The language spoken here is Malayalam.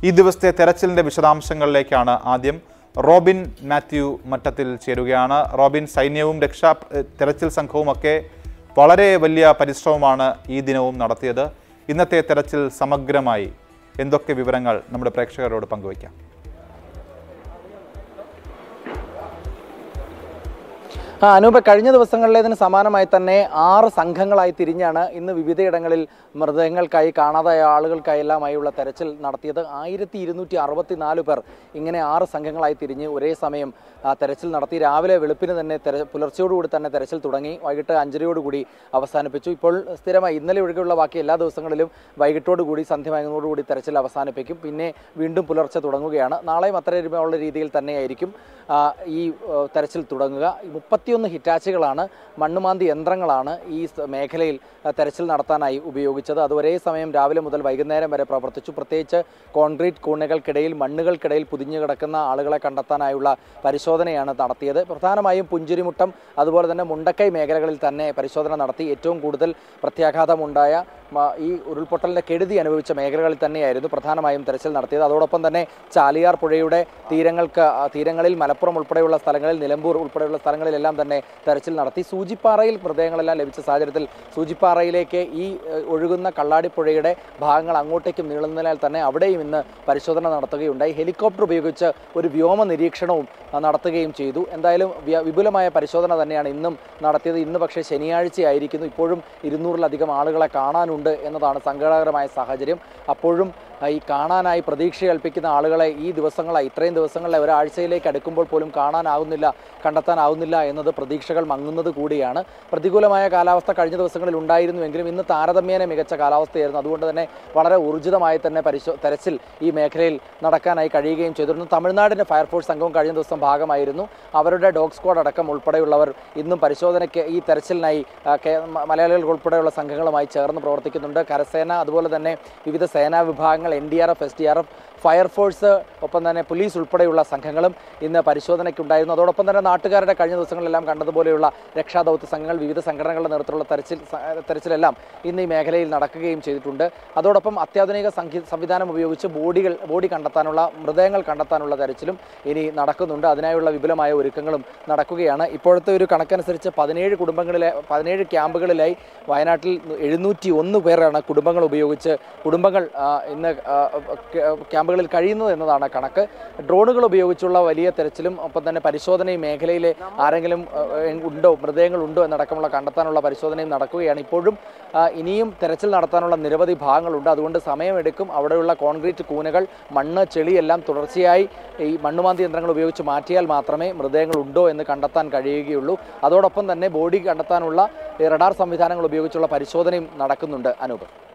ഈ ദിവസത്തെ തെരച്ചിലിൻ്റെ വിശദാംശങ്ങളിലേക്കാണ് ആദ്യം റോബിൻ മാത്യു മറ്റത്തിൽ ചേരുകയാണ് റോബിൻ സൈന്യവും രക്ഷാ ഏഹ്, തെരച്ചിൽ സംഘവും ഒക്കെ വളരെ വലിയ പരിശ്രമമാണ് ഈ ദിനവും നടത്തിയത് ഇന്നത്തെ തെരച്ചിൽ സമഗ്രമായി എന്തൊക്കെ വിവരങ്ങൾ നമ്മുടെ പ്രേക്ഷകരോട് പങ്കുവയ്ക്കാം ആ, അനൂപ കഴിഞ്ഞ ദിവസങ്ങളിലേതിന് സമാനമായി തന്നെ ആറ് സംഘങ്ങളായി തിരിഞ്ഞാണ് ഇന്ന് വിവിധയിടങ്ങളിൽ മൃതദേഹങ്ങൾക്കായി കാണാതായ ആളുകൾക്കായെല്ലാമായുള്ള തെരച്ചിൽ നടത്തിയത് ആയിരത്തി ഇരുന്നൂറ്റി അറുപത്തിനാല് പേർ ഇങ്ങനെ ആറ് സംഘങ്ങളായി തിരിഞ്ഞ് ഒരേ സമയം ആ, തെരച്ചിൽ നടത്തി രാവിലെ വെളുപ്പിന് തന്നെ തെര പുലർച്ചയോടുകൂടി തന്നെ തെരച്ചിൽ തുടങ്ങി വൈകിട്ട് അഞ്ചരയോടുകൂടി അവസാനിപ്പിച്ചു ഇപ്പോൾ സ്ഥിരമായി ഇന്നലെ ഒഴികെയുള്ള ബാക്കി എല്ലാ ദിവസങ്ങളിലും വൈകിട്ടോടുകൂടി സന്ധ്യമയങ്ങോടുകൂടി തെരച്ചിൽ അവസാനിപ്പിക്കും പിന്നെ വീണ്ടും പുലർച്ചെ തുടങ്ങുകയാണ് നാളെയും അത്തരമുള്ള രീതിയിൽ തന്നെയായിരിക്കും ആ, ഈ ആ, തെരച്ചിൽ തുടങ്ങുക ഈ മുപ്പത്തിയൊന്ന് ഹിറ്റാച്ചുകളാണ് മണ്ണുമാന്തി യന്ത്രങ്ങളാണ് ഈ സ- മേഖലയിൽ ആ, തെരച്ചിൽ നടത്താനായി ഉപയോഗിച്ചത് അത് ഒരേ സമയം രാവിലെ മുതൽ വൈകുന്നേരം വരെ പ്രവർത്തിച്ചു പ്രത്യേകിച്ച് കോൺക്രീറ്റ് കൂണുകൾക്കിടയിൽ മണ്ണുകൾക്കിടയിൽ പുതിഞ്ഞു കിടക്കുന്ന ആളുകളെ കണ്ടെത്താനായുള്ള പരിശോധനയാണ് നടത്തിയത് പ്രധാനമായും പുഞ്ചിരിമുട്ടം അതുപോലെ തന്നെ മുണ്ടക്കൈ മേഖലകളിൽ തന്നെ പരിശോധന നടത്തി ഏറ്റവും കൂടുതൽ പ്രത്യാഘാതമുണ്ടായ മ, ഈ ഉരുൾപൊട്ടലിന്റെ കെടുതി അനുഭവിച്ച മേഖലകളിൽ തന്നെയായിരുന്നു പ്രധാനമായും തെരച്ചിൽ നടത്തിയത് അതോടൊപ്പം തന്നെ ചാലിയാർ പുഴയുടെ തീരങ്ങൾക്ക് ആ, തീരങ്ങളിൽ മലപ്പുറം ഉൾപ്പെടെയുള്ള സ്ഥലങ്ങളിൽ നിലമ്പൂർ ഉൾപ്പെടെയുള്ള സ്ഥലങ്ങളിലെല്ലാം തന്നെ തെരച്ചിൽ നടത്തി സൂചിപ്പാറയിൽ മൃതദേഹങ്ങളെല്ലാം ലഭിച്ച സാഹചര്യത്തിൽ സൂചിപ്പാറയിലേക്ക് ഈ ഏഹ്, ഒഴുകുന്ന കള്ളാടിപ്പുഴയുടെ ഭാഗങ്ങൾ അങ്ങോട്ടേക്കും നീളുന്നതിനാൽ തന്നെ അവിടെയും ഇന്ന് പരിശോധന നടത്തുകയുണ്ടായി ഹെലികോപ്റ്റർ ഉപയോഗിച്ച് ഒരു വ്യോമ നിരീക്ഷണവും ആ, നടത്തുകയും ചെയ്തു എന്തായാലും വ്യ- വിപുലമായ പരിശോധന തന്നെയാണ് ഇന്നും നടത്തിയത് ഇന്ന് പക്ഷേ ശനിയാഴ്ചയായിരിക്കുന്നു ഇപ്പോഴും ഇരുന്നൂറിലധികം ആളുകളെ കാണാനുണ്ട് എന്നതാണ് സങ്കടകരമായ സാഹചര്യം അപ്പോഴും ആ, ഈ കാണാനായി പ്രതീക്ഷ കൽപ്പിക്കുന്ന ആളുകളെ ഈ ദിവസങ്ങളായി ഇത്രയും ദിവസങ്ങളെ ഒരാഴ്ചയിലേക്ക് അടുക്കുമ്പോൾ പോലും കാണാനാവുന്നില്ല കണ്ടെത്താനാവുന്നില്ല എന്നത് പ്രതീക്ഷകൾ മങ്ങുന്നത് കൂടിയാണ് പ്രതികൂലമായ കാലാവസ്ഥ കഴിഞ്ഞ ദിവസങ്ങളിൽ ഉണ്ടായിരുന്നുവെങ്കിലും ഇന്ന് താരതമ്യേന മികച്ച കാലാവസ്ഥയായിരുന്നു അതുകൊണ്ട് തന്നെ വളരെ ഊർജിതമായി തന്നെ പരിശോ തെരച്ചിൽ ഈ മേഖലയിൽ നടക്കാനായി കഴിയുകയും ചെയ്തിരുന്നു തമിഴ്നാടിൻ്റെ ഫയർഫോഴ്സ് സംഘവും കഴിഞ്ഞ ദിവസം ഭാഗമായിരുന്നു അവരുടെ ഡോഗ് സ്ക്വാഡ് അടക്കം ഉൾപ്പെടെയുള്ളവർ ഇന്നും പരിശോധനയ്ക്ക് ഈ തെരച്ചിലിനായി ആ, കേ- മ- മലയാളികൾ ഉൾപ്പെടെയുള്ള സംഘങ്ങളുമായി ചേർന്ന് പ്രവർത്തിക്കുന്നുണ്ട് കരസേന അതുപോലെ തന്നെ വിവിധ സേനാ വിഭാഗങ്ങൾ N D R F S D R F fire force ഒപ്പം തന്നെ പോലീസ് ഉൾപ്പെടെയുള്ള സംഘങ്ങളും ഇന്ന് പരിശോധനയ്ക്കുണ്ടായിരുന്നു അതോടൊപ്പം തന്നെ നാട്ടുകാരുടെ കഴിഞ്ഞ ദിവസങ്ങളിലെല്ലാം കണ്ടതുപോലെയുള്ള രക്ഷാദൗത്യ സംഘങ്ങൾ വിവിധ സംഘടനകളുടെ നേതൃത്വത്തിലുള്ള തെരച്ചിൽ സ- തെരച്ചിലെല്ലാം ഇന്ന് ഈ മേഖലയിൽ നടക്കുകയും ചെയ്തിട്ടുണ്ട് അതോടൊപ്പം അത്യാധുനിക സംഖ്യ സംവിധാനം ഉപയോഗിച്ച് ബോഡികൾ ബോഡി കണ്ടെത്താനുള്ള മൃതദേഹങ്ങൾ കണ്ടെത്താനുള്ള തെരച്ചിലും ഇനി നടക്കുന്നുണ്ട് അതിനായുള്ള വിപുലമായ ഒരുക്കങ്ങളും നടക്കുകയാണ് ഇപ്പോഴത്തെ ഒരു കണക്കനുസരിച്ച് പതിനേഴ് കുടുംബങ്ങളിലെ പതിനേഴ് ക്യാമ്പുകളിലായി വയനാട്ടിൽ എഴുന്നൂറ്റി ഒന്ന് പേരാണ് കുടുംബങ്ങൾ ഉപയോഗിച്ച് കുടുംബങ്ങൾ ആ, ഇന്ന് ആ, ക്യാ- ക്യാമ്പുകളിൽ കഴിയുന്നത് എന്നതാണ് കണക്ക് ഡ്രോണുകൾ ഉപയോഗിച്ചുള്ള വലിയ തെരച്ചിലും ഒപ്പം തന്നെ പരിശോധനയും മേഖലയിലെ ആരെങ്കിലും ആ, ഉണ്ടോ മൃതദേഹങ്ങൾ ഉണ്ടോ എന്നടക്കമുള്ള കണ്ടെത്താനുള്ള പരിശോധനയും നടക്കുകയാണ് ഇപ്പോഴും ആ, ഇനിയും തെരച്ചിൽ നടത്താനുള്ള നിരവധി ഭാഗങ്ങളുണ്ട് അതുകൊണ്ട് സമയമെടുക്കും അവിടെയുള്ള കോൺക്രീറ്റ് കൂനകൾ മണ്ണ് ചെളിയെല്ലാം തുടർച്ചയായി ഈ മണ്ണുമാന്തി യന്ത്രങ്ങൾ ഉപയോഗിച്ച് മാറ്റിയാൽ മാത്രമേ മൃതദേഹങ്ങൾ ഉണ്ടോ എന്ന് കണ്ടെത്താൻ കഴിയുകയുള്ളൂ അതോടൊപ്പം തന്നെ ബോഡി കണ്ടെത്താനുള്ള ഈ റഡാർ സംവിധാനങ്ങൾ ഉപയോഗിച്ചുള്ള പരിശോധനയും നടക്കുന്നുണ്ട് അനൂപ്